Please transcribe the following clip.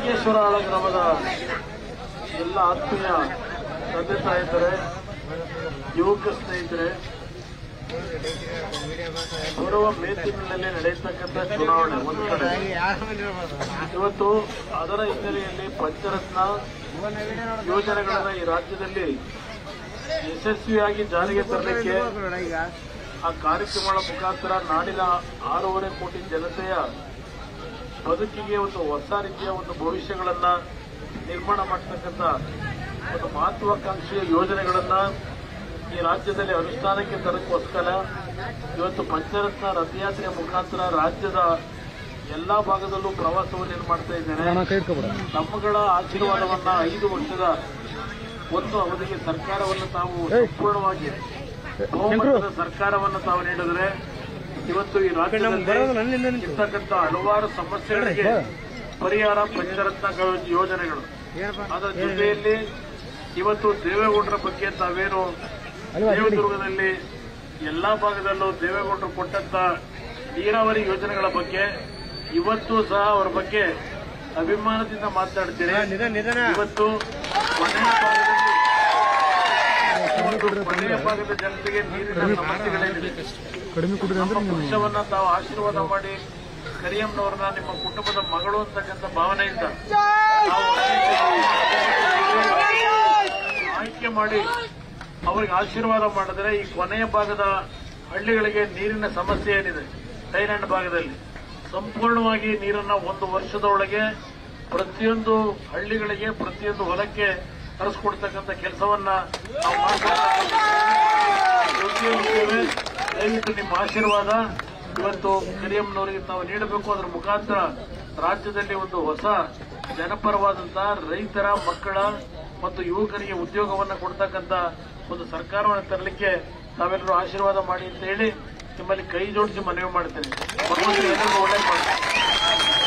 ಲಂಕೇಶ್ವರ ಗ್ರಾಮದ ಎಲ್ಲ ಆತ್ಮೀಯ ತಂದೆ ತಾಯಿತರೆ ಯುವಕ ಸ್ನೇಹಿತರೆ ಬರುವ ಮೇ ತಿಂಗಳಿನಲ್ಲಿ ನಡೆಯತಕ್ಕಂಥ ಚುನಾವಣೆ ಒಂದು ಕಡೆ ಇವತ್ತು ಅದರ ಹಿನ್ನೆಲೆಯಲ್ಲಿ ಪಂಚರತ್ನ ಯೋಜನೆಗಳನ್ನ ಈ ರಾಜ್ಯದಲ್ಲಿ ಯಶಸ್ವಿಯಾಗಿ ಜಾರಿಗೆ ತರಲಿಕ್ಕೆ ಆ ಕಾರ್ಯಕ್ರಮಗಳ ಮುಖಾಂತರ ನಾಡಿನ ಆರೂವರೆ ಕೋಟಿ ಜನತೆಯ ಬದುಕಿಗೆ ಒಂದು ಹೊಸ ರೀತಿಯ ಒಂದು ಭವಿಷ್ಯಗಳನ್ನ ನಿರ್ಮಾಣ ಮಾಡತಕ್ಕಂಥ ಒಂದು ಮಹತ್ವಾಕಾಂಕ್ಷೆಯ ಯೋಜನೆಗಳನ್ನ ಈ ರಾಜ್ಯದಲ್ಲಿ ಅನುಷ್ಠಾನಕ್ಕೆ ತರಕ್ಕೋಸ್ಕರ ಇವತ್ತು ಪಂಚರತ್ನ ರಥಯಾತ್ರೆಯ ಮುಖಾಂತರ ರಾಜ್ಯದ ಎಲ್ಲಾ ಭಾಗದಲ್ಲೂ ಪ್ರವಾಸವನ್ನು ಏನ್ ಮಾಡ್ತಾ ಇದ್ದೇನೆ ತಮ್ಮಗಳ ಆಶೀರ್ವಾದವನ್ನ ಐದು ವರ್ಷದ ಒಂದು ಅವಧಿಗೆ ಸರ್ಕಾರವನ್ನು ತಾವು ಸಂಪೂರ್ಣವಾಗಿ ಬಹುಮತದ ಸರ್ಕಾರವನ್ನು ತಾವು ನೀಡಿದ್ರೆ ಇವತ್ತು ಈ ರಾಜ್ಯದಲ್ಲಿ ಇರ್ತಕ್ಕಂಥ ಹಲವಾರು ಸಮಸ್ಯೆಗಳಿಗೆ ಪರಿಹಾರ ಪಂಚರತ್ನ ಯೋಜನೆಗಳು ಅದರ ಜೊತೆಯಲ್ಲಿ ಇವತ್ತು ದೇವೇಗೌಡರ ಬಗ್ಗೆ ತಾವೇನು ದೇವದುರ್ಗದಲ್ಲಿ ಎಲ್ಲಾ ಭಾಗದಲ್ಲೂ ದೇವೇಗೌಡರು ಕೊಟ್ಟಂತ ನೀರಾವರಿ ಯೋಜನೆಗಳ ಬಗ್ಗೆ ಇವತ್ತು ಸಹ ಅವರ ಬಗ್ಗೆ ಅಭಿಮಾನದಿಂದ ಮಾತನಾಡ್ತೀರಿ ಇವತ್ತು ಕೊನೆಯ ಭಾಗದಲ್ಲಿ ಇವತ್ತು ಕೊನೆಯ ಭಾಗದ ಜನತೆಗೆ ನೀರಿನ ಸಮಸ್ಯೆಗಳೇನಿದೆ ನಮ್ಮ ಪಕ್ಷವನ್ನ ತಾವು ಆಶೀರ್ವಾದ ಮಾಡಿ ಕರಿಯಮ್ಮನವ್ರನ್ನ ನಿಮ್ಮ ಕುಟುಂಬದ ಮಗಳು ಅಂತಕ್ಕಂಥ ಭಾವನೆಯಿಂದ ನಾವು ಆಯ್ಕೆ ಮಾಡಿ ಅವರಿಗೆ ಆಶೀರ್ವಾದ ಮಾಡಿದ್ರೆ ಈ ಕೊನೆಯ ಭಾಗದ ಹಳ್ಳಿಗಳಿಗೆ ನೀರಿನ ಸಮಸ್ಯೆ ಏನಿದೆ ಥೈಲ್ಯಾಂಡ್ ಭಾಗದಲ್ಲಿ ಸಂಪೂರ್ಣವಾಗಿ ನೀರನ್ನ ಒಂದು ವರ್ಷದೊಳಗೆ ಪ್ರತಿಯೊಂದು ಹಳ್ಳಿಗಳಿಗೆ ಪ್ರತಿಯೊಂದು ಹೊಲಕ್ಕೆ ತರಿಸ್ಕೊಡ್ತಕ್ಕಂಥ ಕೆಲಸವನ್ನ ನಾವು ಮಾಡ್ಕೊಳ್ತೇವೆ ದಯವಿಟ್ಟು ನಿಮ್ಮ ಆಶೀರ್ವಾದ ಇವತ್ತು ಕರಿಯಮ್ಮನವರಿಗೆ ತಾವು ನೀಡಬೇಕು ಅದರ ಮುಖಾಂತರ ರಾಜ್ಯದಲ್ಲಿ ಒಂದು ಹೊಸ ಜನಪರವಾದಂತಹ ರೈತರ ಮಕ್ಕಳ ಮತ್ತು ಯುವಕರಿಗೆ ಉದ್ಯೋಗವನ್ನು ಕೊಡ್ತಕ್ಕಂಥ ಒಂದು ಸರ್ಕಾರವನ್ನು ತರಲಿಕ್ಕೆ ತಾವೆಲ್ಲರೂ ಆಶೀರ್ವಾದ ಮಾಡಿ ಅಂತ ಹೇಳಿ ನಿಮ್ಮಲ್ಲಿ ಕೈ ಜೋಡಿಸಿ ಮನವಿ ಮಾಡ್ತೇನೆ ಭಗವಂತ ಎಲ್ಲರಿಗೂ ಒಳ್ಳೆ ಮಾಡ್ತಾರೆ